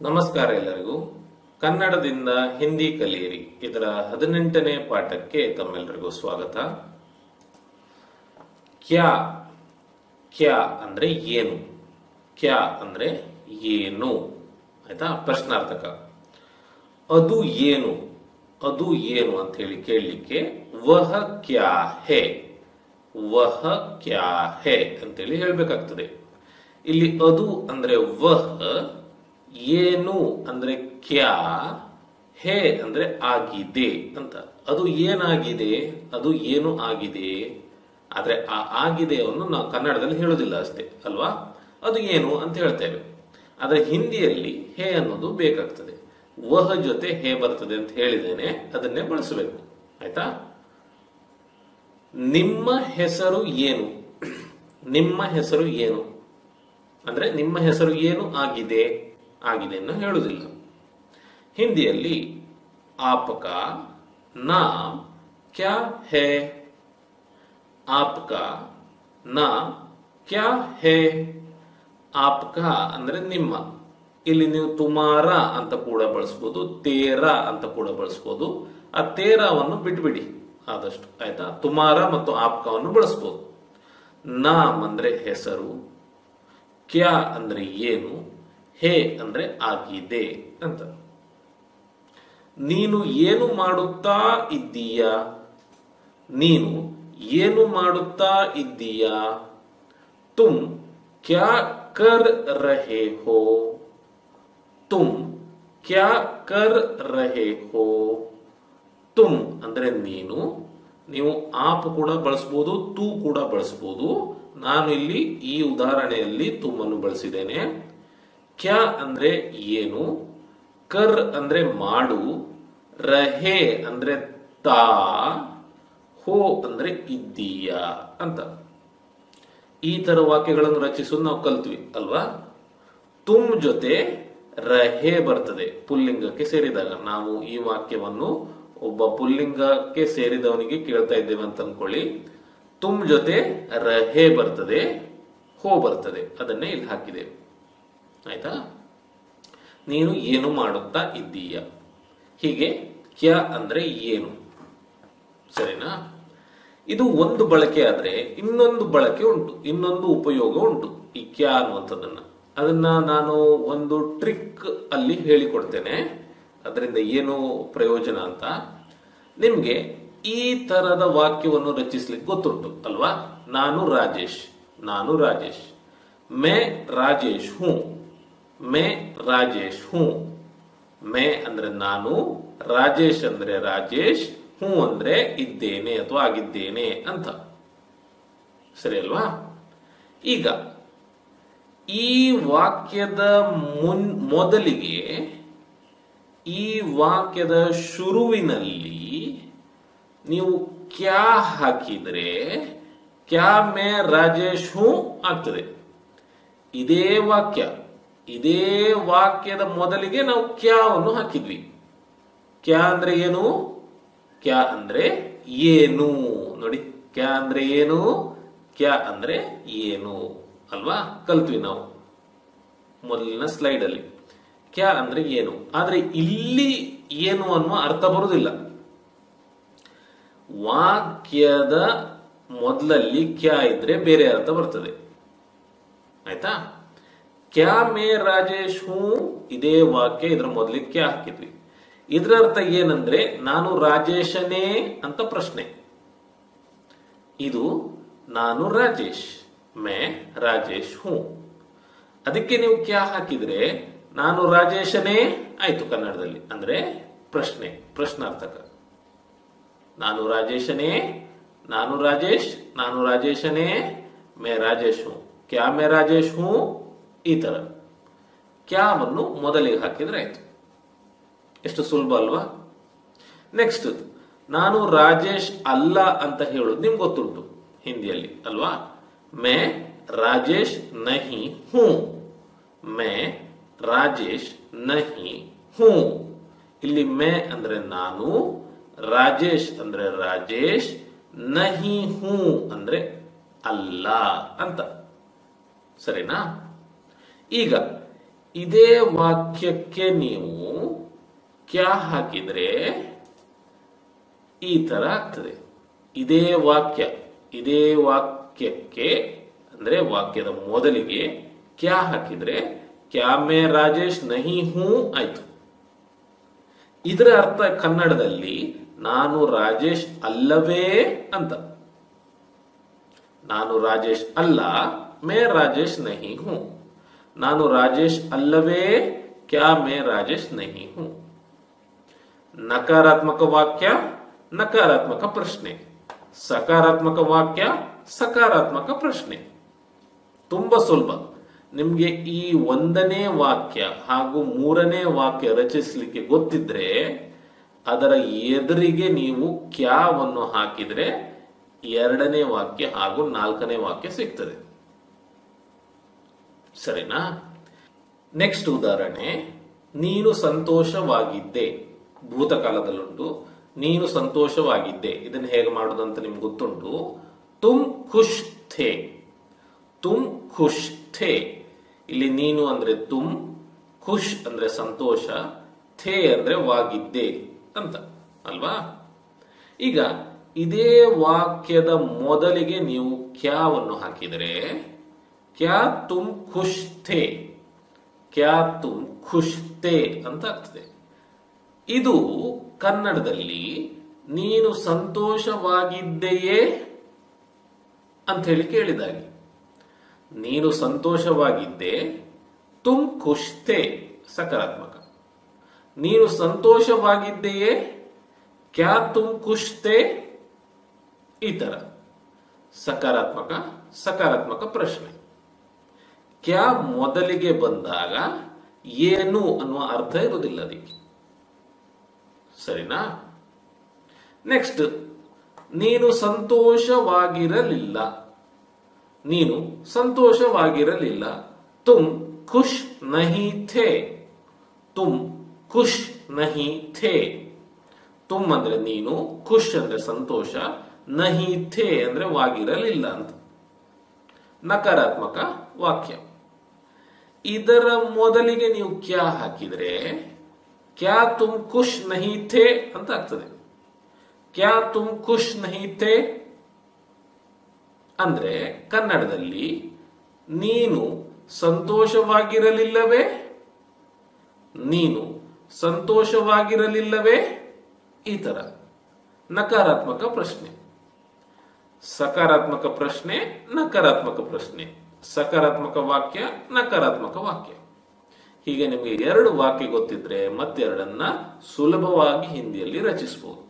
ನಮಸ್ಕಾರ ಎಲ್ಲರಿಗೂ ಕನ್ನಡದಿಂದ ಹಿಂದಿ ಕಲಿಯಿರಿ ಇದರ ಹದಿನೆಂಟನೇ ಪಾಠಕ್ಕೆ ತಮ್ಮೆಲ್ಲರಿಗೂ ಸ್ವಾಗತ ಕ್ಯಾ ಕ್ಯಾ ಅಂದ್ರೆ ಏನು ಕ್ಯಾ ಅಂದ್ರೆ ಏನು ಆಯ್ತಾ ಪ್ರಶ್ನಾರ್ಥಕ ಅದು ಏನು ಅದು ಏನು ಅಂತ ಹೇಳಿ ಕೇಳಲಿಕ್ಕೆ ವಹ ಕ್ಯಾ ಹೇ ವಹ ಕ್ಯಾ ಹೇ ಅಂತೇಳಿ ಹೇಳ್ಬೇಕಾಗ್ತದೆ ಇಲ್ಲಿ ಅದು ಅಂದ್ರೆ ವಹ ಏನು ಅಂದ್ರೆ ಕ್ಯಾ ಹೇ ಅಂದ್ರೆ ಆಗಿದೆ ಅಂತ ಅದು ಏನಾಗಿದೆ ಅದು ಏನು ಆಗಿದೆ ಆದ್ರೆ ಆ ಆಗಿದೆಯನ್ನು ನಾವು ಕನ್ನಡದಲ್ಲಿ ಹೇಳುದಿಲ್ಲ ಅಷ್ಟೇ ಅಲ್ವಾ ಅದು ಏನು ಅಂತ ಹೇಳ್ತೇವೆ ಆದ್ರೆ ಹಿಂದಿಯಲ್ಲಿ ಹೇ ಅನ್ನೋದು ಬೇಕಾಗ್ತದೆ ವಹ ಜೊತೆ ಹೇ ಬರ್ತದೆ ಅಂತ ಹೇಳಿದ್ದೇನೆ ಅದನ್ನೇ ಬಳಸಬೇಕು ಆಯ್ತಾ ನಿಮ್ಮ ಹೆಸರು ಏನು ನಿಮ್ಮ ಹೆಸರು ಏನು ಅಂದ್ರೆ ನಿಮ್ಮ ಹೆಸರು ಏನು ಆಗಿದೆ ಆಗಿದೆ ಅನ್ನು ಹೇಳುವುದಿಲ್ಲ ಹಿಂದಿಯಲ್ಲಿ ಆಪಕ ನಾಮ್ ಕ್ಯಾ ಹೇ ಆಪ್ಕ ನಾಮ್ ಕ್ಯಾ ಹೇ ಆಪ್ಕ ಅಂದ್ರೆ ನಿಮ್ಮ ಇಲ್ಲಿ ನೀವು ತುಮಾರ ಅಂತ ಕೂಡ ಬಳಸ್ಬೋದು ತೇರ ಅಂತ ಕೂಡ ಬಳಸ್ಬೋದು ಆ ತೇರವನ್ನು ಬಿಟ್ಬಿಡಿ ಆದಷ್ಟು ಆಯ್ತಾ ತುಮಾರ ಮತ್ತು ಆಪ್ಕವನ್ನು ಬಳಸ್ಬೋದು ನಾಮ್ ಅಂದ್ರೆ ಹೆಸರು ಕ್ಯಾ ಅಂದ್ರೆ ಏನು ಹೇ ಅಂದ್ರೆ ಆಗಿದೆ ಅಂತ ನೀನು ಏನು ಮಾಡುತ್ತಾ ಇದ್ದೀಯಾ ನೀನು ಏನು ಮಾಡುತ್ತಾ ಇದ್ದೀಯಾ ತುಮ್ ಕ್ಯಾ ಕರ್ ರಹೆ ಹೋ ತುಮ್ ಕ್ಯಾ ಕರ್ ರಹೆ ಹೋ ತುಮ್ ಅಂದ್ರೆ ನೀನು ನೀವು ಆಪ್ ಕೂಡ ಬಳಸಬಹುದು ತೂ ಕೂಡ ಬಳಸಬಹುದು ನಾನು ಇಲ್ಲಿ ಈ ಉದಾಹರಣೆಯಲ್ಲಿ ತುಮ್ಮನ್ನು ಬಳಸಿದ್ದೇನೆ ಕ್ಯಾ ಅಂದ್ರೆ ಏನು ಕರ್ ಅಂದ್ರೆ ಮಾಡು ರಹೆ ಅಂದ್ರೆ ತಾ ಹೋ ಅಂದ್ರೆ ಇದ್ದೀಯಾ ಅಂತ ಈ ತರ ವಾಕ್ಯಗಳನ್ನು ರಚಿಸೋದು ನಾವು ಕಲ್ತ್ವಿ ಅಲ್ವಾ ತುಮ್ ಜೊತೆ ರಹೆ ಬರ್ತದೆ ಪುಲ್ಲಿಂಗಕ್ಕೆ ಸೇರಿದಾಗ ನಾವು ಈ ವಾಕ್ಯವನ್ನು ಒಬ್ಬ ಪುಲ್ಲಿಂಗಕ್ಕೆ ಸೇರಿದವನಿಗೆ ಕೇಳ್ತಾ ಇದ್ದೇವೆ ಅಂತ ಅನ್ಕೊಳ್ಳಿ ತುಮ್ ಜೊತೆ ರಹೆ ಬರ್ತದೆ ಹೋ ಬರ್ತದೆ ಅದನ್ನೇ ಇಲ್ಲಿ ಹಾಕಿದೆ ಆಯ್ತಾ ನೀನು ಏನು ಮಾಡುತ್ತಾ ಇದ್ದೀಯ ಹೀಗೆ ಕ್ಯಾ ಅಂದ್ರೆ ಏನು ಸರಿನಾ ಇದು ಒಂದು ಬಳಕೆ ಆದ್ರೆ ಇನ್ನೊಂದು ಬಳಕೆ ಉಂಟು ಇನ್ನೊಂದು ಉಪಯೋಗ ಉಂಟು ಈ ಕ್ಯಾ ಅನ್ನುವಂಥದ್ದನ್ನ ಅದನ್ನ ನಾನು ಒಂದು ಟ್ರಿಕ್ ಅಲ್ಲಿ ಹೇಳಿಕೊಡ್ತೇನೆ ಅದರಿಂದ ಏನು ಪ್ರಯೋಜನ ಅಂತ ನಿಮ್ಗೆ ಈ ತರದ ವಾಕ್ಯವನ್ನು ರಚಿಸ್ಲಿಕ್ಕೆ ಗೊತ್ತುಂಟು ಅಲ್ವಾ ನಾನು ರಾಜೇಶ್ ನಾನು ರಾಜೇಶ್ ಮೇ ರಾಜೇಶ್ ಹೂ ಮೇ ರಾಜೇಶ್ ಹೂ ಮೇ ಅಂದ್ರೆ ನಾನು ರಾಜೇಶ್ ಅಂದ್ರೆ ರಾಜೇಶ್ ಹೂ ಅಂದ್ರೆ ಇದ್ದೇನೆ ಅಥವಾ ಆಗಿದ್ದೇನೆ ಅಂತ ಸರಿ ಅಲ್ವಾ ಈಗ ಈ ವಾಕ್ಯದ ಮುನ್ ಮೊದಲಿಗೆ ಈ ವಾಕ್ಯದ ಶುರುವಿನಲ್ಲಿ ನೀವು ಕ್ಯಾ ಹಾಕಿದ್ರೆ ಕ್ಯಾ ಮೇ ರಾಜೇಶ್ ಹೂ ಆಗ್ತದೆ ಇದೇ ವಾಕ್ಯ ಇದೇ ವಾಕ್ಯದ ಮೊದಲಿಗೆ ನಾವು ಕ್ಯಾವನ್ನು ಹಾಕಿದ್ವಿ ಕ್ಯಾ ಅಂದ್ರೆ ಏನು ಕ್ಯಾ ಅಂದ್ರೆ ಏನು ನೋಡಿ ಕ್ಯಾ ಅಂದ್ರೆ ಏನು ಕ್ಯಾ ಅಂದ್ರೆ ಏನು ಅಲ್ವಾ ಕಲ್ತ್ವಿ ನಾವು ಮೊದಲಿನ ಸ್ಲೈಡ್ ಅಲ್ಲಿ ಕ್ಯಾ ಅಂದ್ರೆ ಏನು ಆದ್ರೆ ಇಲ್ಲಿ ಏನು ಅನ್ನುವ ಅರ್ಥ ಬರುವುದಿಲ್ಲ ವಾಕ್ಯದ ಮೊದಲಲ್ಲಿ ಕ್ಯಾ ಇದ್ರೆ ಬೇರೆ ಅರ್ಥ ಬರ್ತದೆ ಆಯ್ತಾ ಕ್ಯಾ ಮೇ ರಾಜೇಶ್ ಹೂ ಇದೇ ವಾಕ್ಯ ಇದರ ಮೊದಲಿಗೆ ಕ್ಯಾ ಹಾಕಿದ್ವಿ ಇದರ ಅರ್ಥ ಏನಂದ್ರೆ ನಾನು ರಾಜೇಶನೇ ಅಂತ ಪ್ರಶ್ನೆ ಇದು ನಾನು ರಾಜೇಶ್ ಮೇ ರಾಜೇಶ್ ಹೂ ಅದಕ್ಕೆ ನೀವು ಕ್ಯಾ ಹಾಕಿದ್ರೆ ನಾನು ರಾಜೇಶನೇ ಆಯ್ತು ಕನ್ನಡದಲ್ಲಿ ಅಂದ್ರೆ ಪ್ರಶ್ನೆ ಪ್ರಶ್ನಾರ್ಥಕ ನಾನು ರಾಜೇಶನೇ ನಾನು ರಾಜೇಶ್ ನಾನು ರಾಜೇಶನೇ ಮೇ ರಾಜೇಶ್ ಹೂ ಕ್ಯಾ ಮೇ ರಾಜೇಶ್ ಹೂ ಈ ತರ ಕ್ಯಾವನ್ನು ಮೊದಲಿಗೆ ಹಾಕಿದ್ರೆ ಆಯ್ತು ಎಷ್ಟು ಸುಲಭ ಅಲ್ವಾ ನೆಕ್ಸ್ಟ್ ನಾನು ರಾಜೇಶ್ ಅಲ್ಲ ಅಂತ ಹೇಳೋದು ನಿಮ್ಗೆ ಗೊತ್ತುಂಟು ಹಿಂದಿಯಲ್ಲಿ ಅಲ್ವಾ ಮೇ ರಾಜೇಶ್ ನಹಿ ಹೂ ಮೇ ರಾಜೇಶ್ ನಹಿ ಹೂ ಇಲ್ಲಿ ಮೇ ಅಂದ್ರೆ ನಾನು ರಾಜೇಶ್ ಅಂದ್ರೆ ರಾಜೇಶ್ ನಹಿ ಹೂ ಅಂದ್ರೆ ಅಲ್ಲ ಅಂತ ಸರಿನಾ ಈಗ ಇದೇ ವಾಕ್ಯಕ್ಕೆ ನೀವು ಕ್ಯಾ ಹಾಕಿದ್ರೆ ಈ ತರ ಆಗ್ತದೆ ಇದೇ ವಾಕ್ಯ ಇದೇ ವಾಕ್ಯಕ್ಕೆ ಅಂದ್ರೆ ವಾಕ್ಯದ ಮೊದಲಿಗೆ ಕ್ಯಾ ಹಾಕಿದ್ರೆ ಕ್ಯಾ ಮೇ ರಾಜೇಶ್ ನಹಿ ಹೂ ಆಯ್ತು ಇದರ ಅರ್ಥ ಕನ್ನಡದಲ್ಲಿ ನಾನು ರಾಜೇಶ್ ಅಲ್ಲವೇ ಅಂತ ನಾನು ರಾಜೇಶ್ ಅಲ್ಲ ಮೇ ರಾಜೇಶ್ ನಹಿ ಹೂ ನಾನು ರಾಜೇಶ್ ಅಲ್ಲವೇ ಕ್ಯಾ ಮೇ ರಾಜೇಶ್ ನಹಿ ಹೂ ನಕಾರಾತ್ಮಕ ವಾಕ್ಯ ನಕಾರಾತ್ಮಕ ಪ್ರಶ್ನೆ ಸಕಾರಾತ್ಮಕ ವಾಕ್ಯ ಸಕಾರಾತ್ಮಕ ಪ್ರಶ್ನೆ ತುಂಬಾ ಸುಲಭ ನಿಮ್ಗೆ ಈ ಒಂದನೇ ವಾಕ್ಯ ಹಾಗೂ ಮೂರನೇ ವಾಕ್ಯ ರಚಿಸಲಿಕ್ಕೆ ಗೊತ್ತಿದ್ರೆ ಅದರ ಎದುರಿಗೆ ನೀವು ಕ್ಯಾವನ್ನು ಹಾಕಿದ್ರೆ ಎರಡನೇ ವಾಕ್ಯ ಹಾಗೂ ನಾಲ್ಕನೇ ವಾಕ್ಯ ಸಿಗ್ತದೆ ಸರಿನಾ ನೆಕ್ಸ್ಟ್ ಉದಾಹರಣೆ ನೀನು ಸಂತೋಷವಾಗಿದ್ದೆ ಭೂತಕಾಲದಲ್ಲುಂಟು ನೀನು ಸಂತೋಷವಾಗಿದ್ದೆ ಇದನ್ನು ಹೇಗೆ ಮಾಡೋದು ಅಂತ ನಿಮ್ಗೆ ಗೊತ್ತುಂಟು ತುಮ್ ಖುಷ್ ಥೇ ತುಮ್ ಖುಷ್ ಥೇ ಇಲ್ಲಿ ನೀನು ಅಂದ್ರೆ ತುಮ್ ಖುಷ್ ಅಂದ್ರೆ ಸಂತೋಷ ಥೇ ಅಂದ್ರೆ ವಾಗಿದ್ದೆ ಅಂತ ಅಲ್ವಾ ಈಗ ಇದೇ ವಾಕ್ಯದ ಮೊದಲಿಗೆ ನೀವು ಕ್ಯಾವನ್ನು ಹಾಕಿದರೆ ಕ್ಯಾ ತುಮ್ ಖುಷ್ ಥೇ ಕ್ಯಾ ತುಮ್ ಖುಷ್ ಥೇ ಅಂತ ಆಗ್ತದೆ ಇದು ಕನ್ನಡದಲ್ಲಿ ನೀನು ಸಂತೋಷವಾಗಿದ್ದೆಯೇ ಅಂತ ಹೇಳಿ ಕೇಳಿದಾಗೆ ನೀನು ಸಂತೋಷವಾಗಿದ್ದೆ ತುಮ್ ಖುಷ್ ಥೇ ಸಕಾರಾತ್ಮಕ ನೀನು ಸಂತೋಷವಾಗಿದ್ದೆಯೇ ಕ್ಯಾ ತುಮ್ ಖುಷ್ ಥೇ ಈ ತರ ಸಕಾರಾತ್ಮಕ ಸಕಾರಾತ್ಮಕ ಪ್ರಶ್ನೆ ಕ್ಯಾ ಮೊದಲಿಗೆ ಬಂದಾಗ ಏನು ಅನ್ನುವ ಅರ್ಥ ಇರುವುದಿಲ್ಲ ಅದಕ್ಕೆ ಸರಿನಾ ನೆಕ್ಸ್ಟ್ ನೀನು ಸಂತೋಷವಾಗಿರಲಿಲ್ಲ ನೀನು ಸಂತೋಷವಾಗಿರಲಿಲ್ಲ ತುಮ್ ಖುಷ್ ನಹಿ ಥೇ ತುಮ್ ಖುಷ್ ನಹಿ ಥೇ ತುಮ್ ಅಂದ್ರೆ ನೀನು ಖುಷ್ ಅಂದ್ರೆ ಸಂತೋಷ ನಹಿ ಥೇ ಅಂದ್ರೆ ವಾಗಿರಲಿಲ್ಲ ಅಂತ ನಕಾರಾತ್ಮಕ ವಾಕ್ಯ ಇದರ ಮೊದಲಿಗೆ ನೀವು ಕ್ಯಾ ಹಾಕಿದ್ರೆ ಕ್ಯಾ ತುಮ್ ಖುಷ್ ನಹಿ ಥೇ ಅಂತ ಆಗ್ತದೆ ಕ್ಯಾ ತುಮ್ ಖುಷ್ ನಹಿ ಥೇ ಅಂದ್ರೆ ಕನ್ನಡದಲ್ಲಿ ನೀನು ಸಂತೋಷವಾಗಿರಲಿಲ್ಲವೇ ನೀನು ಸಂತೋಷವಾಗಿರಲಿಲ್ಲವೇ ಈ ತರ ನಕಾರಾತ್ಮಕ ಪ್ರಶ್ನೆ ಸಕಾರಾತ್ಮಕ ಪ್ರಶ್ನೆ ನಕಾರಾತ್ಮಕ ಪ್ರಶ್ನೆ ಸಕಾರಾತ್ಮಕ ವಾಕ್ಯ ನಕಾರಾತ್ಮಕ ವಾಕ್ಯ ಹೀಗೆ ನಿಮಗೆ ಎರಡು ವಾಕ್ಯ ಗೊತ್ತಿದ್ರೆ ಮತ್ತೆರಡನ್ನ ಸುಲಭವಾಗಿ ಹಿಂದಿಯಲ್ಲಿ ರಚಿಸಬಹುದು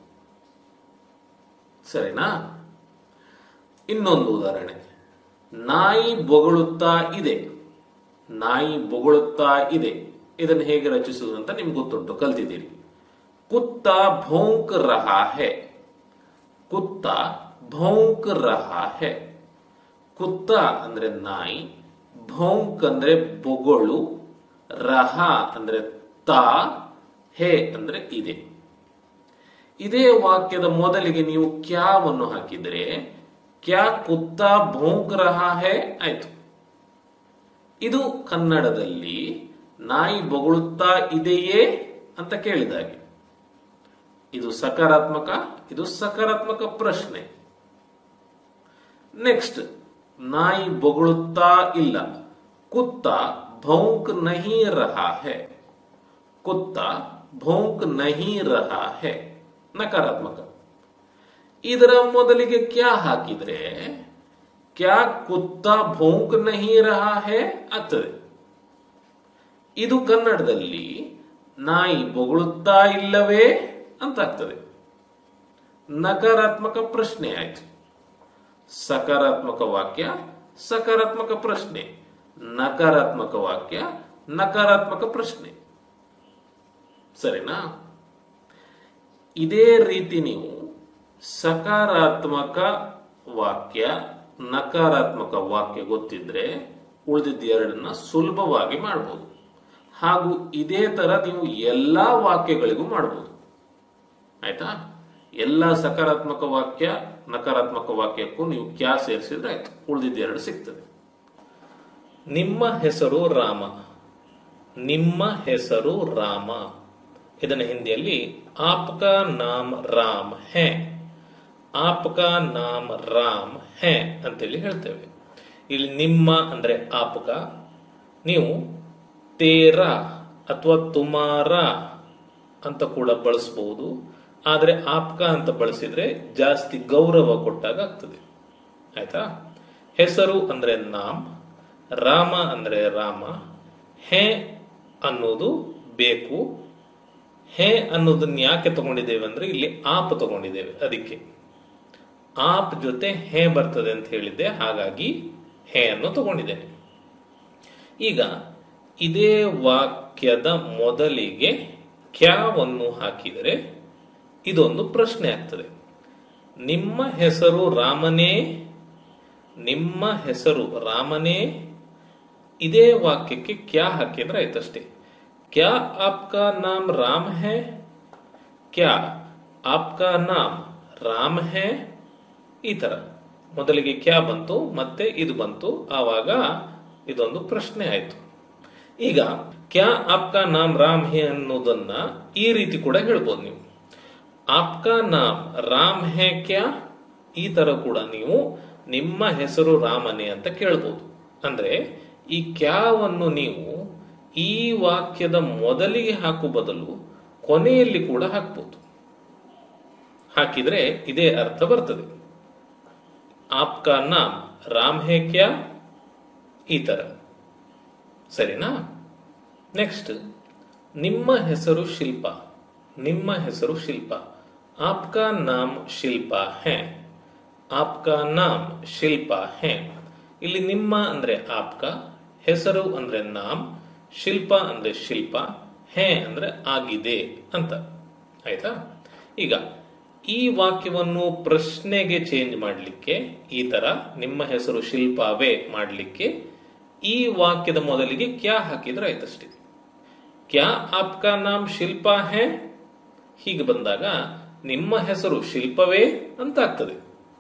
ಸರಿನಾ ಇನ್ನೊಂದು ಉದಾಹರಣೆ ನಾಯಿ ಬೊಗಳುತ್ತಾ ಇದೆ ನಾಯಿ ಬೊಗಳುತ್ತಾ ಇದೆ ಇದನ್ನು ಹೇಗೆ ರಚಿಸುವುದು ಅಂತ ನಿಮ್ಗೆ ಗೊತ್ತುಂಟು ಕಲ್ತಿದ್ದೀರಿ ಕುತ್ತ ಭೌಂಕ್ ರಹಾ ಹೆ ಕುತ್ತ ಭೌಂಕ್ ರಹಾ ಹೆ ಕುತ್ತ ಅಂದ್ರೆ ನಾಯಿ ಭೌಂಕ್ ಅಂದ್ರೆ ಬೊಗಳು ರಹ ಅಂದ್ರೆ ತಾ ಹೇ ಅಂದ್ರೆ ಇದೆ ಇದೇ ವಾಕ್ಯದ ಮೊದಲಿಗೆ ನೀವು ಕ್ಯಾವನ್ನು ಹಾಕಿದರೆ ಕ್ಯಾ ಕುತ್ತ ಭೌಂಕ್ ರಹಾ ಹೇ ಆಯ್ತು ಇದು ಕನ್ನಡದಲ್ಲಿ ನಾಯಿ ಬೊಗಳುತ್ತಾ ಇದೆಯೇ ಅಂತ ಕೇಳಿದಾಗೆ ಇದು ಸಕಾರಾತ್ಮಕ ಇದು ಸಕಾರಾತ್ಮಕ ಪ್ರಶ್ನೆ ನೆಕ್ಸ್ಟ್ ನಾಯಿ ಬೊಗಳುತ್ತಾ ಇಲ್ಲ ಕುತ್ತ ಭೌಂಕ್ ನಹಿ ರಹಾ ಹೇ ಕುತ್ತ ಭೌಂಕ್ ನಹಿ ರಹಾ ಹೇ ನಕಾರಾತ್ಮಕ ಇದರ ಮೊದಲಿಗೆ ಕ್ಯಾ ಹಾಕಿದ್ರೆ ಕ್ಯಾ ಕುತ್ತ ಭೌಂಕ್ ನಹಿ ರಹಾ ಹೇ ಆಗ್ತದೆ ಇದು ಕನ್ನಡದಲ್ಲಿ ನಾಯಿ ಬೊಗಳುತ್ತಾ ಇಲ್ಲವೇ ಅಂತ ಆಗ್ತದೆ ನಕಾರಾತ್ಮಕ ಪ್ರಶ್ನೆ ಆಯ್ತು ಸಕಾರಾತ್ಮಕ ವಾಕ್ಯ ಸಕಾರಾತ್ಮಕ ಪ್ರಶ್ನೆ ನಕಾರಾತ್ಮಕ ವಾಕ್ಯ ನಕಾರಾತ್ಮಕ ಪ್ರಶ್ನೆ ಸರಿನಾ ಇದೇ ರೀತಿ ನೀವು ಸಕಾರಾತ್ಮಕ ವಾಕ್ಯ ನಕಾರಾತ್ಮಕ ವಾಕ್ಯ ಗೊತ್ತಿದ್ರೆ ಉಳಿದಿದ್ದ ಎರಡನ್ನ ಸುಲಭವಾಗಿ ಮಾಡಬಹುದು ಹಾಗೂ ಇದೇ ತರ ನೀವು ಎಲ್ಲಾ ವಾಕ್ಯಗಳಿಗೂ ಮಾಡಬಹುದು ಆಯ್ತಾ ಎಲ್ಲ ಸಕಾರಾತ್ಮಕ ವಾಕ್ಯ ನಕಾರಾತ್ಮಕ ವಾಕ್ಯಕ್ಕೂ ನೀವು ಕ್ಯಾ ಸೇರಿಸಿದ್ರೆ ಆಯ್ತು ಉಳಿದಿದ್ದ ಎರಡು ಸಿಗ್ತದೆ ನಿಮ್ಮ ಹೆಸರು ರಾಮ ನಿಮ್ಮ ಹೆಸರು ರಾಮ ಇದನ್ನ ಹಿಂದಿಯಲ್ಲಿ ಆಪ್ಕಾ ನಾಮ್ ರಾಮ್ ಹೇ ಆಪ್ಕಾ ನಾಮ್ ರಾಮ್ ಹೇ ಅಂತೇಳಿ ಹೇಳ್ತೇವೆ ಇಲ್ಲಿ ನಿಮ್ಮ ಅಂದ್ರೆ ಆಪ್ಕ ನೀವು ತೇರ ಅಥವಾ ತುಮಾರ ಅಂತ ಕೂಡ ಬಳಸಬಹುದು ಆದ್ರೆ ಆಪ್ಕ ಅಂತ ಬಳಸಿದ್ರೆ ಜಾಸ್ತಿ ಗೌರವ ಕೊಟ್ಟಾಗ ಆಗ್ತದೆ ಆಯ್ತಾ ಹೆಸರು ಅಂದ್ರೆ ನಾಮ್ ರಾಮ ಅಂದ್ರೆ ರಾಮ ಹೇ ಅನ್ನೋದು ಬೇಕು ಹೇ ಅನ್ನೋದನ್ನ ಯಾಕೆ ತಗೊಂಡಿದ್ದೇವೆ ಅಂದ್ರೆ ಇಲ್ಲಿ ಆಪ್ ತಗೊಂಡಿದ್ದೇವೆ ಅದಕ್ಕೆ ಆಪ್ ಜೊತೆ ಹೇ ಬರ್ತದೆ ಅಂತ ಹೇಳಿದ್ದೆ ಹಾಗಾಗಿ ಹೇ ಅನ್ನು ತಗೊಂಡಿದ್ದೇನೆ ಈಗ ಇದೇ ವಾಕ್ಯದ ಮೊದಲಿಗೆ ಕ್ಯಾವನ್ನು ಹಾಕಿದರೆ ಇದೊಂದು ಪ್ರಶ್ನೆ ಆಗ್ತದೆ ನಿಮ್ಮ ಹೆಸರು ರಾಮನೇ ನಿಮ್ಮ ಹೆಸರು ರಾಮನೇ ಇದೇ ವಾಕ್ಯಕ್ಕೆ ಕ್ಯಾ ಹಾಕಿದ್ರೆ ಆಯ್ತಷ್ಟೇ ಕ್ಯಾ ಆಪ್ಕಾ ನಾಮ್ ರಾಮ್ ಹೇ ಕ್ಯಾ ಆಪ್ಕಾ ನಾಮ್ ರಾಮ್ ಹೇ ಈ ತರ ಮೊದಲಿಗೆ ಕ್ಯಾ ಬಂತು ಮತ್ತೆ ಇದು ಬಂತು ಆವಾಗ ಇದೊಂದು ಪ್ರಶ್ನೆ ಆಯ್ತು ಈಗ ಕ್ಯಾ ಆಪ್ಕಾ ನಾಮ್ ರಾಮ್ ಹೇ ಅನ್ನೋದನ್ನ ಈ ರೀತಿ ಕೂಡ ಹೇಳ್ಬೋದು ನೀವು ಆಪ್ಕಾ ನಾಮ್ ರಾಮ್ ಹೇ ಕ್ಯಾ ಈ ತರ ಕೂಡ ನೀವು ನಿಮ್ಮ ಹೆಸರು ರಾಮನೇ ಅಂತ ಕೇಳ್ಬೋದು ಅಂದ್ರೆ ಈ ಕ್ಯಾವನ್ನು ನೀವು ಈ ವಾಕ್ಯದ ಮೊದಲಿಗೆ ಹಾಕುವ ಬದಲು ಕೊನೆಯಲ್ಲಿ ಕೂಡ ಹಾಕ್ಬೋದು ಹಾಕಿದ್ರೆ ಇದೇ ಅರ್ಥ ಬರ್ತದೆ ಆಪ್ಕಾ ನಾಮ್ ರಾಮ್ ಹೇ ಕ್ಯಾ ಈ ತರ ಸರಿನಾ ನೆಕ್ಸ್ಟ್ ನಿಮ್ಮ ಹೆಸರು ಶಿಲ್ಪ ನಿಮ್ಮ ಹೆಸರು ಶಿಲ್ಪ ಆಪ್ಕಾ ನಾಮ್ ಶಿಲ್ಪ ಹೇ ಆಪ್ಕಾ ನಾಮ್ ಶಿಲ್ಪ ಹೇ ಇಲ್ಲಿ ನಿಮ್ಮ ಅಂದ್ರೆ ಆಪ್ಕ ಹೆಸರು ಅಂದ್ರೆ ನಾಮ್ ಶಿಲ್ಪ ಅಂದ್ರೆ ಶಿಲ್ಪ ಹೇ ಅಂದ್ರೆ ಆಗಿದೆ ಅಂತ ಆಯ್ತಾ ಈಗ ಈ ವಾಕ್ಯವನ್ನು ಪ್ರಶ್ನೆಗೆ ಚೇಂಜ್ ಮಾಡಲಿಕ್ಕೆ ಈ ತರ ನಿಮ್ಮ ಹೆಸರು ಶಿಲ್ಪವೇ ಮಾಡಲಿಕ್ಕೆ ಈ ವಾಕ್ಯದ ಮೊದಲಿಗೆ ಕ್ಯಾ ಹಾಕಿದ್ರೆ ಆಯ್ತಷ್ಟೇ ಕ್ಯಾ ಆಪ್ಕಾ ನಾಮ್ ಶಿಲ್ಪ ಹೇ ಹೀಗೆ ಬಂದಾಗ ನಿಮ್ಮ ಹೆಸರು ಶಿಲ್ಪವೇ ಅಂತ ಆಗ್ತದೆ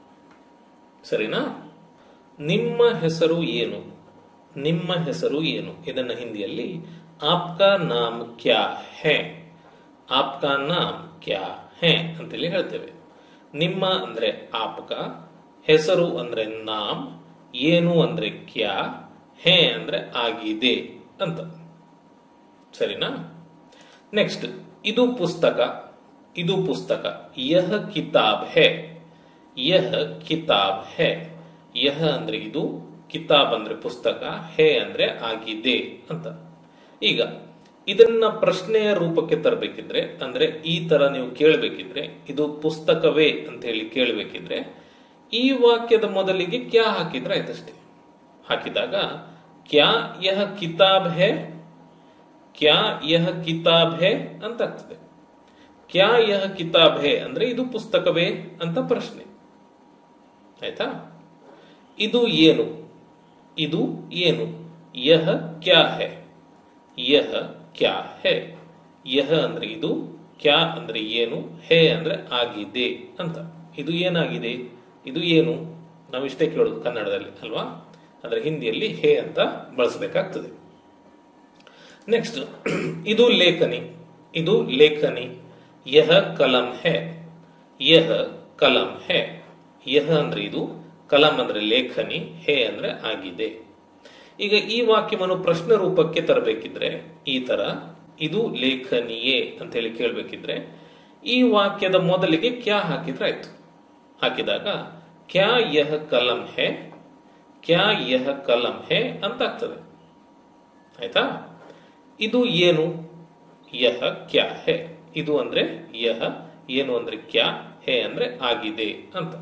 ಸರಿನಾ ನಿಮ್ಮ ಹೆಸರು ಏನು ನಿಮ್ಮ ಹೆಸರು ಏನು ಇದನ್ನ ಹಿಂದಿಯಲ್ಲಿ ಆಪ್ಕಾ ನಾಮ್ ಕ್ಯಾ ಹೇ ಆಪ್ಕಾ ನಾಮ್ ಕ್ಯಾ ಹೇ ಅಂತೇಳಿ ಹೇಳ್ತೇವೆ ನಿಮ್ಮ ಅಂದ್ರೆ ಆಪ್ಕ ಹೆಸರು ಅಂದ್ರೆ ನಾಮ್ ಏನು ಅಂದ್ರೆ ಕ್ಯಾ ಹೇ ಅಂದ್ರೆ ಆಗಿದೆ ಅಂತ ಸರಿನಾ ನೆಕ್ಸ್ಟ್ ಇದು ಪುಸ್ತಕ ಇದು ಪುಸ್ತಕ ಯಹ ಕಿತಾಬ್ ಹೇ ಯಹ ಕಿತಾಬ್ ಹೇ ಯಹ ಅಂದ್ರೆ ಇದು ಕಿತಾಬ್ ಅಂದ್ರೆ ಪುಸ್ತಕ ಹೇ ಅಂದ್ರೆ ಆಗಿದೆ ಅಂತ ಈಗ ಇದನ್ನ ಪ್ರಶ್ನೆಯ ರೂಪಕ್ಕೆ ತರಬೇಕಿದ್ರೆ ಅಂದ್ರೆ ಈ ತರ ನೀವು ಕೇಳಬೇಕಿದ್ರೆ ಇದು ಪುಸ್ತಕವೇ ಅಂತ ಹೇಳಿ ಕೇಳಬೇಕಿದ್ರೆ ಈ ವಾಕ್ಯದ ಮೊದಲಿಗೆ ಕ್ಯಾ ಹಾಕಿದ್ರೆ ಆಯ್ತಷ್ಟೇ ಹಾಕಿದಾಗ ಕ್ಯಾ ಯಹ ಕಿತಾಬ್ ಹೇ ಕ್ಯಾ ಯಹ ಕಿತಾಬ್ ಹೇ ಅಂತ ಆಗ್ತದೆ ಕ್ಯಾ ಯಹ ಕಿತಾಬ್ ಹೇ ಅಂದ್ರೆ ಇದು ಪುಸ್ತಕವೇ ಅಂತ ಪ್ರಶ್ನೆ ಆಯ್ತಾ ಇದು ಏನು ಇದು ಏನು ಯಹ ಕ್ಯಾ ಹೇ ಯಹ ಕ್ಯಾ ಹೇ ಯಹ ಅಂದ್ರೆ ಇದು ಕ್ಯಾ ಅಂದ್ರೆ ಏನು ಹೇ ಅಂದ್ರೆ ಆಗಿದೆ ಅಂತ ಇದು ಏನಾಗಿದೆ ಇದು ಏನು ನಾವಿಷ್ಟೇ ಕೇಳೋದು ಕನ್ನಡದಲ್ಲಿ ಅಲ್ವಾ ಅಂದ್ರೆ ಹಿಂದಿಯಲ್ಲಿ ಹೇ ಅಂತ ಬಳಸಬೇಕಾಗ್ತದೆ ನೆಕ್ಸ್ಟ್ ಇದು ಲೇಖನಿ ಇದು ಲೇಖನಿ ಯಹ ಕಲಂ ಹೇ ಯಹ ಕಲಂ ಹೇ ಯಹ ಅಂದ್ರೆ ಇದು ಕಲಂ ಅಂದ್ರೆ ಲೇಖನಿ ಹೇ ಅಂದ್ರೆ ಆಗಿದೆ ಈಗ ಈ ವಾಕ್ಯವನ್ನು ಪ್ರಶ್ನೆ ರೂಪಕ್ಕೆ ತರಬೇಕಿದ್ರೆ ಈ ತರ ಇದು ಲೇಖನಿಯೇ ಅಂತ ಹೇಳಿ ಕೇಳಬೇಕಿದ್ರೆ ಈ ವಾಕ್ಯದ ಮೊದಲಿಗೆ ಕ್ಯಾ ಹಾಕಿದ್ರೆ ಆಯ್ತು ಹಾಕಿದಾಗ ಕ್ಯಾ ಯಹ ಕಲಂ ಹೇ ಕ್ಯಾ ಯಹ ಕಲಂ ಹೇ ಅಂತ ಆಗ್ತದೆ ಆಯ್ತಾ ಇದು ಏನು ಯಹ ಕ್ಯಾ ಹೇ ಇದು ಅಂದ್ರೆ ಯಹ ಏನು ಅಂದ್ರೆ ಕ್ಯಾ ಹೇ ಅಂದ್ರೆ ಆಗಿದೆ ಅಂತ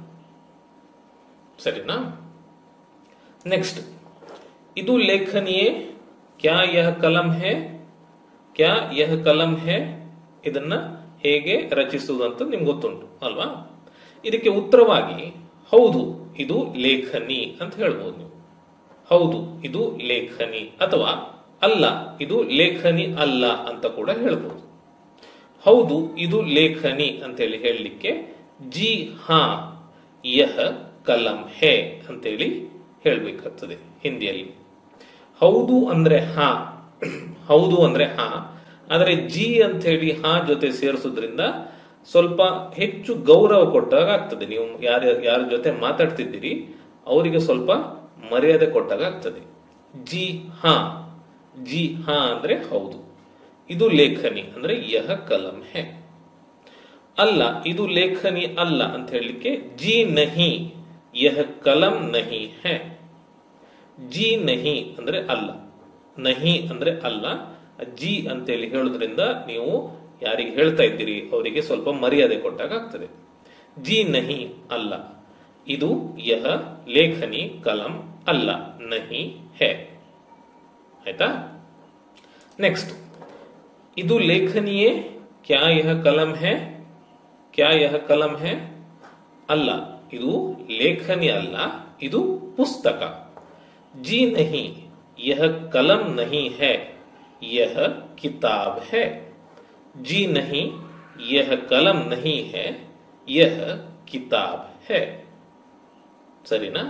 ಸರಿನಾ ನೆಕ್ಸ್ಟ್ ಇದು ಲೇಖನಿಯೇ ಕ್ಯಾ ಯಹ ಕಲಂ ಹೇ ಕ್ಯಾ ಯಹ ಕಲಂ ಹೇ ಇದನ್ನ ಹೇಗೆ ರಚಿಸುವುದು ಅಂತ ನಿಮ್ಗೆ ಗೊತ್ತುಂಟು ಅಲ್ವಾ ಇದಕ್ಕೆ ಉತ್ತರವಾಗಿ ಹೌದು ಇದು ಲೇಖನಿ ಅಂತ ಹೇಳ್ಬೋದು ನೀವು ಹೌದು ಇದು ಲೇಖನಿ ಅಥವಾ ಅಲ್ಲ ಇದು ಲೇಖನಿ ಅಲ್ಲ ಅಂತ ಕೂಡ ಹೇಳ್ಬೋದು ಹೌದು ಇದು ಲೇಖನಿ ಅಂತೇಳಿ ಹೇಳಲಿಕ್ಕೆ ಜಿ ಹಾ ಯಹ ಕಲಂ ಹೇ ಅಂತೇಳಿ ಹೇಳಬೇಕಾಗ್ತದೆ ಹಿಂದಿಯಲ್ಲಿ ಹೌದು ಅಂದ್ರೆ ಹಾ ಹೌದು ಅಂದ್ರೆ ಹಾ ಆದರೆ ಜಿ ಅಂತ ಹೇಳಿ ಹಾ ಜೊತೆ ಸೇರಿಸೋದ್ರಿಂದ ಸ್ವಲ್ಪ ಹೆಚ್ಚು ಗೌರವ ಕೊಟ್ಟಾಗ ಆಗ್ತದೆ ನೀವು ಯಾರ ಯಾರ ಜೊತೆ ಮಾತಾಡ್ತಿದ್ದೀರಿ ಅವರಿಗೆ ಸ್ವಲ್ಪ ಮರ್ಯಾದೆ ಕೊಟ್ಟಾಗ ಆಗ್ತದೆ ಜಿ ಹಾ ಜಿ ಹಾ ಅಂದ್ರೆ ಹೌದು ಇದು ಲೇಖನಿ ಅಂದ್ರೆ ಯಹ ಕಲಂ ಹೇ ಅಲ್ಲ ಇದು ಲೇಖನಿ ಅಲ್ಲ ಅಂತ ಹೇಳಲಿಕ್ಕೆ ಜಿ ನಹಿ ಯಹ ಕಲಂ ನಹಿ ಹೇ ಜಿ ನಹಿ ಅಂದ್ರೆ ಅಲ್ಲ ನಹಿ ಅಂದ್ರೆ ಅಲ್ಲ ಜಿ ಅಂತೇಳಿ ಹೇಳೋದ್ರಿಂದ ನೀವು ಯಾರಿಗೆ ಹೇಳ್ತಾ ಇದ್ದೀರಿ ಅವರಿಗೆ ಸ್ವಲ್ಪ ಮರ್ಯಾದೆ ಕೊಟ್ಟಾಗ ಆಗ್ತದೆ ಜಿ ನಹಿ ಅಲ್ಲ ಇದು ಯಹ ಲೇಖನಿ ಕಲಂ ಅಲ್ಲ ನಹಿ ಹೇ ಆಯ್ತಾ ನೆಕ್ಸ್ಟ್ ಇದು ಲೇಖನಿಯೇ ಕ್ಯಾ ಯಹ ಕಲಂ ಹೇ ಕ್ಯಾ ಯಹ ಕಲಂ ಹೇ ಅಲ್ಲ ಇದು ಲೇಖನಿ ಅಲ್ಲ ಇದು ಪುಸ್ತಕ जी नहीं यह कलम नहीं है यह किताब है जी नहीं यह कलम नहीं है यह किताब है ಸರಿನಾ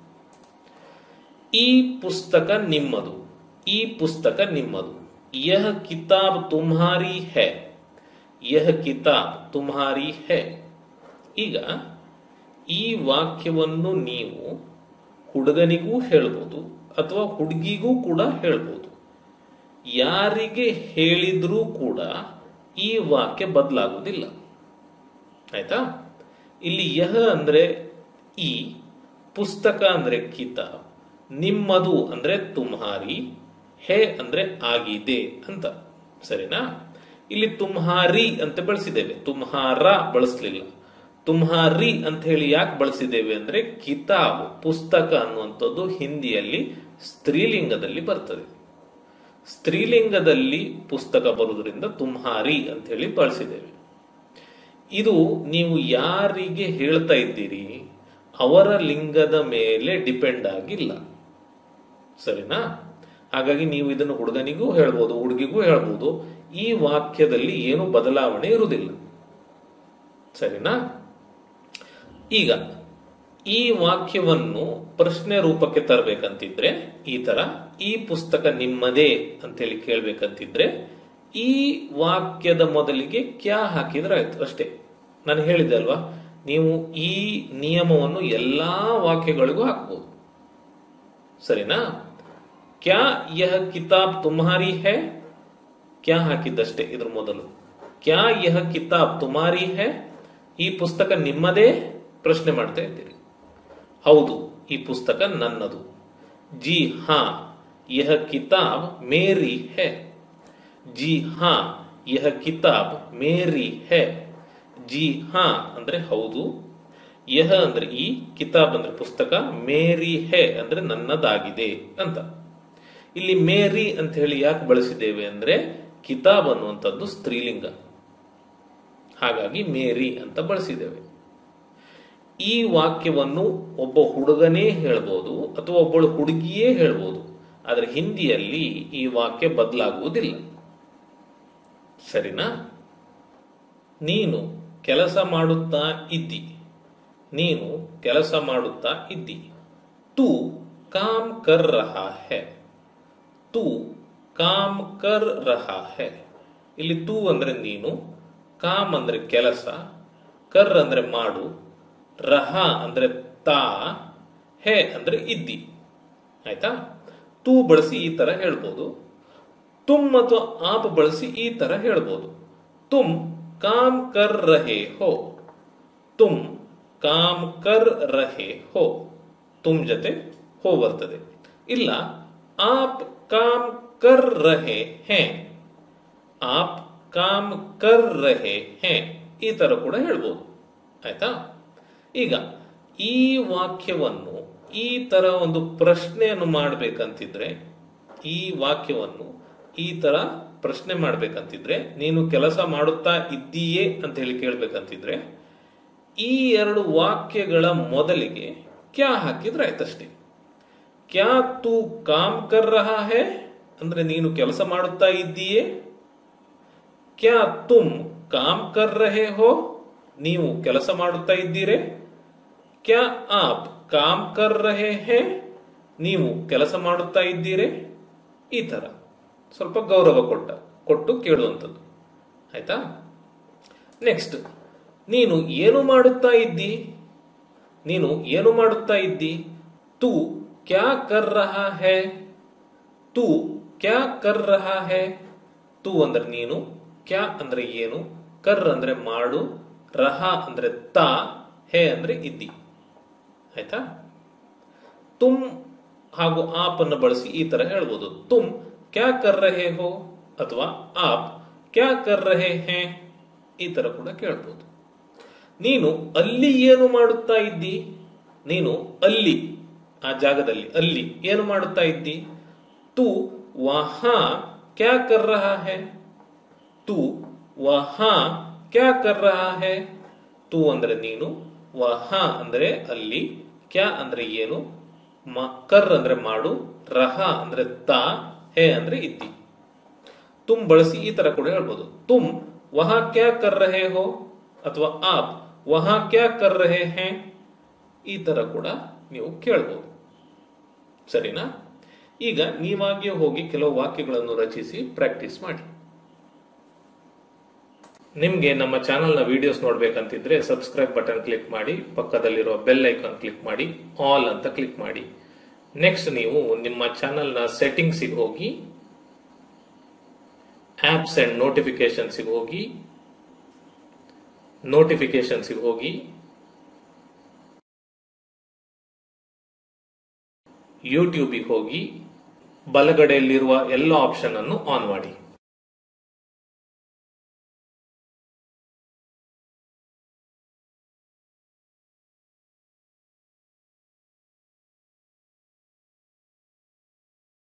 ಈ ಪುಸ್ತಕ ನಿಮ್ಮದು ಈ ಪುಸ್ತಕ ನಿಮ್ಮದು ಯಹ ಕಿತಾಬ್ ತುಮ್ಹಾರಿ ಹೈ ಯಹ ಕಿತಾಬ್ ತುಮ್ಹಾರಿ ಹೈ ಈಗ ಈ ವಾಕ್ಯವನ್ನು ನೀವು ಹುಡುಗನಿಗೂ ಹೇಳ್ಬೋದು ಅಥವಾ ಹುಡುಗಿಗೂ ಕೂಡ ಹೇಳ್ಬೋದು ಯಾರಿಗೆ ಹೇಳಿದ್ರೂ ಕೂಡ ಈ ವಾಕ್ಯ ಬದಲಾಗುವುದಿಲ್ಲ ಆಯ್ತಾ ಇಲ್ಲಿ ಯಹ ಅಂದ್ರೆ ಈ ಪುಸ್ತಕ ಅಂದ್ರೆ ಕಿತಾಬ್ ನಿಮ್ಮದು ಅಂದ್ರೆ ತುಮ್ಹಾರಿ ಹೇ ಅಂದ್ರೆ ಆಗಿದೆ ಅಂತ ಸರಿನಾ ಇಲ್ಲಿ ತುಮ್ಹಾರಿ ಅಂತ ಬಳಸಿದ್ದೇವೆ ತುಮ್ಹಾರ ಬಳಸಲಿಲ್ಲ ತುಮ್ಹಾರಿ ಅಂತ ಹೇಳಿ ಯಾಕೆ ಬಳಸಿದ್ದೇವೆ ಅಂದ್ರೆ ಕಿತಾಬ್ ಪುಸ್ತಕ ಅನ್ನುವಂಥದ್ದು ಹಿಂದಿಯಲ್ಲಿ ಸ್ತ್ರೀಲಿಂಗದಲ್ಲಿ ಬರ್ತದೆ ಸ್ತ್ರೀಲಿಂಗದಲ್ಲಿ ಪುಸ್ತಕ ಬರುವುದರಿಂದ ತುಮ್ಹಾರಿ ಅಂತ ಹೇಳಿ ಬಳಸಿದ್ದೇವೆ ಇದು ನೀವು ಯಾರಿಗೆ ಹೇಳ್ತಾ ಇದ್ದೀರಿ ಅವರ ಲಿಂಗದ ಮೇಲೆ ಡಿಪೆಂಡ್ ಆಗಿಲ್ಲ ಸರಿನಾ ಹಾಗಾಗಿ ನೀವು ಇದನ್ನು ಹುಡುಗನಿಗೂ ಹೇಳ್ಬೋದು ಹುಡುಗಿಗೂ ಹೇಳ್ಬೋದು ಈ ವಾಕ್ಯದಲ್ಲಿ ಏನು ಬದಲಾವಣೆ ಇರುವುದಿಲ್ಲ ಸರಿನಾ ಈಗ ಈ ವಾಕ್ಯವನ್ನು ಪ್ರಶ್ನೆ ರೂಪಕ್ಕೆ ತರಬೇಕಂತಿದ್ರೆ ಈ ತರ ಈ ಪುಸ್ತಕ ನಿಮ್ಮದೇ ಅಂತೇಳಿ ಕೇಳ್ಬೇಕಂತಿದ್ರೆ ಈ ವಾಕ್ಯದ ಮೊದಲಿಗೆ ಕ್ಯಾ ಹಾಕಿದ್ರೆ ಆಯ್ತು ಅಷ್ಟೇ ನಾನು ಹೇಳಿದೆ ಅಲ್ವಾ ನೀವು ಈ ನಿಯಮವನ್ನು ಎಲ್ಲಾ ವಾಕ್ಯಗಳಿಗೂ ಹಾಕ್ಬೋದು ಸರಿನಾ ಕ್ಯಾ ಯಹ ಕಿತಾಬ್ ತುಮ್ಹಾರಿ ಹೈ ಕ್ಯಾ ಹಾಕಿದ್ದಷ್ಟೇ ಇದ್ರ ಮೊದಲು ಕ್ಯಾ ಯಹ ಕಿತಾಬ್ ತುಮಾರಿ ಹೈ ಈ ಪುಸ್ತಕ ನಿಮ್ಮದೇ ಪ್ರಶ್ನೆ ಮಾಡ್ತಾ ಇದ್ದೀರಿ ಹೌದು ಈ ಪುಸ್ತಕ ನನ್ನದು ಜಿ ಹಾ ಯಹ ಕಿತಾಬ್ ಮೇರಿ ಹೈ ಜಿ ಹಾ ಯಹ ಕಿತಾಬ್ ಮೇರಿ ಹೈ ಜಿ ಹಾ ಅಂದ್ರೆ ಹೌದು ಯಹ ಅಂದ್ರೆ ಈ ಕಿತಾಬ್ ಅಂದ್ರೆ ಪುಸ್ತಕ ಮೇರಿ ಹೇ ಅಂದ್ರೆ ನನ್ನದಾಗಿದೆ ಅಂತ ಇಲ್ಲಿ ಮೇರಿ ಅಂತ ಹೇಳಿ ಯಾಕೆ ಬಳಸಿದ್ದೇವೆ ಅಂದ್ರೆ ಕಿತಾಬ್ ಅನ್ನುವಂಥದ್ದು ಸ್ತ್ರೀಲಿಂಗ ಹಾಗಾಗಿ ಮೇರಿ ಅಂತ ಬಳಸಿದ್ದೇವೆ ಈ ವಾಕ್ಯವನ್ನು ಒಬ್ಬ ಹುಡುಗನೇ ಹೇಳ್ಬೋದು ಅಥವಾ ಒಬ್ಬಳು ಹುಡುಗಿಯೇ ಹೇಳ್ಬೋದು ಆದರೆ ಹಿಂದಿಯಲ್ಲಿ ಈ ವಾಕ್ಯ ಬದಲಾಗುವುದಿಲ್ಲ ಸರಿನಾ ನೀನು ಕೆಲಸ ಮಾಡುತ್ತಾ ಇದ್ದಿ ನೀನು ಕೆಲಸ ಮಾಡುತ್ತಾ ಇದ್ದಿ ತೂ ಕಾಮ್ ಕರ್ ರಹಾ ಹೈ ತೂ ಕಾಮ್ ಕರ್ ರಹಾ ಹೈ ಇಲ್ಲಿ ತೂ ಅಂದ್ರೆ ನೀನು ಕಾಮ್ ಅಂದ್ರೆ ಕೆಲಸ ಕರ್ ಅಂದ್ರೆ ಮಾಡು ರಹ ಅಂದ್ರೆ ತಾ ಹೇ ಅಂದ್ರೆ ಇದ್ದಿ ಆಯ್ತಾ ತೂ ಬಳಸಿ ಈ ತರ ಹೇಳ್ಬೋದು ತುಮ್ ಅಥವಾ ಆಪ್ ಬಳಸಿ ಈ ತರ ಹೇಳ್ಬೋದು ತುಮ್ ಕಾಮ್ ಕರ್ ರಹೆ ಹೋ ತುಮ್ ಕಾಮ್ ಕರ್ ರಹೆ ಹೋ ತುಮ್ ಜೊತೆ ಹೋ ಬರ್ತದೆ ಇಲ್ಲ ಆಪ್ ಕಾಮ್ ಕರ್ ರಹೆ ಹೇ ಆಪ್ ಕಾಮ್ ಕರ್ ರಹೆ ಹೇ ಈ ತರ ಕೂಡ ಹೇಳ್ಬೋದು ಆಯ್ತಾ ಈಗ ಈ ವಾಕ್ಯವನ್ನು ಈ ತರ ಒಂದು ಪ್ರಶ್ನೆಯನ್ನು ಮಾಡಬೇಕಂತಿದ್ರೆ ಈ ವಾಕ್ಯವನ್ನು ಈ ತರ ಪ್ರಶ್ನೆ ಮಾಡ್ಬೇಕಂತಿದ್ರೆ ನೀನು ಕೆಲಸ ಮಾಡುತ್ತಾ ಇದ್ದೀಯೇ ಅಂತ ಹೇಳಿ ಕೇಳ್ಬೇಕಂತಿದ್ರೆ ಈ ಎರಡು ವಾಕ್ಯಗಳ ಮೊದಲಿಗೆ ಕ್ಯಾ ಹಾಕಿದ್ರೆ ಆಯ್ತಷ್ಟೇ ಕ್ಯಾ ತೂ ಕಾಮ್ ಕರ್ ರಹಾ ಹೇ ಅಂದ್ರೆ ನೀನು ಕೆಲಸ ಮಾಡುತ್ತಾ ಇದ್ದೀಯೇ ಕ್ಯಾ ತುಮ್ ಕಾಮ್ ಕರ್ ರಹೆ ಹೋ ನೀವು ಕೆಲಸ ಮಾಡುತ್ತಾ ಇದ್ದೀರೆ ಕ್ಯಾ ಆಪ್ ಕಾಮ್ ಕರ್ ರಹೆ ಹೇ ನೀವು ಕೆಲಸ ಮಾಡುತ್ತಾ ಇದ್ದೀರೆ ಈ ತರ ಸ್ವಲ್ಪ ಗೌರವ ಕೊಟ್ಟ ಕೊಟ್ಟು ಕೇಳುವಂಥದ್ದು ಆಯ್ತಾ ನೆಕ್ಸ್ಟ್ ನೀನು ಏನು ಮಾಡುತ್ತಾ ಇದ್ದಿ ನೀನು ಏನು ಮಾಡುತ್ತಾ ಇದ್ದಿ ತೂ ಕ್ಯಾ ಕರ್ ರಹಾ ಹೇ ತೂ ಕ್ಯಾ ಕರ್ ರಹಾ ಹೇ ತೂ ಅಂದ್ರೆ ನೀನು ಕ್ಯಾ ಅಂದ್ರೆ ಏನು ಕರ್ ಅಂದ್ರೆ ಮಾಡು ರಹ ಅಂದ್ರೆ ತಾ ಹೇ ಅಂದ್ರೆ ಇದ್ದಿ ಆಯ್ತಾ ತುಮ್ ಹಾಗೂ ಆಪ್ ಅನ್ನು ಬಳಸಿ ಈ ತರ ಹೇಳ್ಬೋದು ತುಮ್ ಕ್ಯಾ ಕರ್ ರಹೆ ಹೋ ಅಥವಾ ಆಪ್ ಕ್ಯಾ ಕರ್ ರಹೆ ಹೇ ಈ ತರ ಕೂಡ ಕೇಳ್ಬೋದು ನೀನು ಅಲ್ಲಿ ಏನು ಮಾಡುತ್ತಾ ಇದ್ದಿ ನೀನು ಅಲ್ಲಿ ಆ ಜಾಗದಲ್ಲಿ ಅಲ್ಲಿ ಏನು ಮಾಡುತ್ತಾ ಇದ್ದಿ ತೂ ವಹಾ ಕ್ಯಾ ಕರ್ ರಹಾ ಹೇ ತೂ ವಹಾ ಕ್ಯಾ ಕರ್ ರಹಾ ಹೇ ತೂ ಅಂದ್ರೆ ನೀನು ವಹಾ ಅಂದ್ರೆ ಅಲ್ಲಿ ಕ್ಯಾ ಅಂದ್ರೆ ಏನು ಮ- ಕರ್ ಅಂದ್ರೆ ಮಾಡು ರಹ ಅಂದ್ರೆ ತಾ ಹೇ ಅಂದ್ರೆ ಇದ್ದಿ ತುಮ್ ಬಳಸಿ ಈ ತರ ಕೂಡ ಹೇಳ್ಬೋದು ತುಮ್ ವಹಾ ಕ್ಯಾ ಕರ್ ರಹೆ ಹೋ ಅಥವಾ ಆಪ್ ವಹಾ ಕ್ಯಾ ಕರ್ ರಹೆ ಹೇ ಈ ತರ ಕೂಡ ನೀವು ಕೇಳ್ಬೋದು ಸರಿನಾ ಈಗ ನೀವಾಗಿಯೇ ಹೋಗಿ ಕೆಲವು ವಾಕ್ಯಗಳನ್ನು ರಚಿಸಿ ಪ್ರಾಕ್ಟೀಸ್ ಮಾಡಿ ನಿಮ್ಗೆ ನಮ್ಮ ಚಾನೆಲ್ನ ವಿಡಿಯೋಸ್ ನೋಡ್ಬೇಕಂತಿದ್ರೆ ಸಬ್ಸ್ಕ್ರೈಬ್ ಬಟನ್ ಕ್ಲಿಕ್ ಮಾಡಿ ಪಕ್ಕದಲ್ಲಿರುವ ಬೆಲ್ ಐಕಾನ್ ಕ್ಲಿಕ್ ಮಾಡಿ ಆಲ್ ಅಂತ ಕ್ಲಿಕ್ ಮಾಡಿ ನೆಕ್ಸ್ಟ್ ನೀವು ನಿಮ್ಮ ಚಾನೆಲ್ನ ಸೆಟ್ಟಿಂಗ್ಸಿಗೆ ಹೋಗಿ ಆಪ್ಸ್ ಅಂಡ್ ನೋಟಿಫಿಕೇಶನ್ಸ್ಗೆ ಹೋಗಿ ನೋಟಿಫಿಕೇಶನ್ಸ್ಗೆ ಹೋಗಿ ಯೂಟ್ಯೂಬಿಗೆ ಹೋಗಿ ಬಲಗಡೆಯಲ್ಲಿರುವ ಎಲ್ಲ ಆಪ್ಷನ್ ಅನ್ನು ಆನ್ ಮಾಡಿ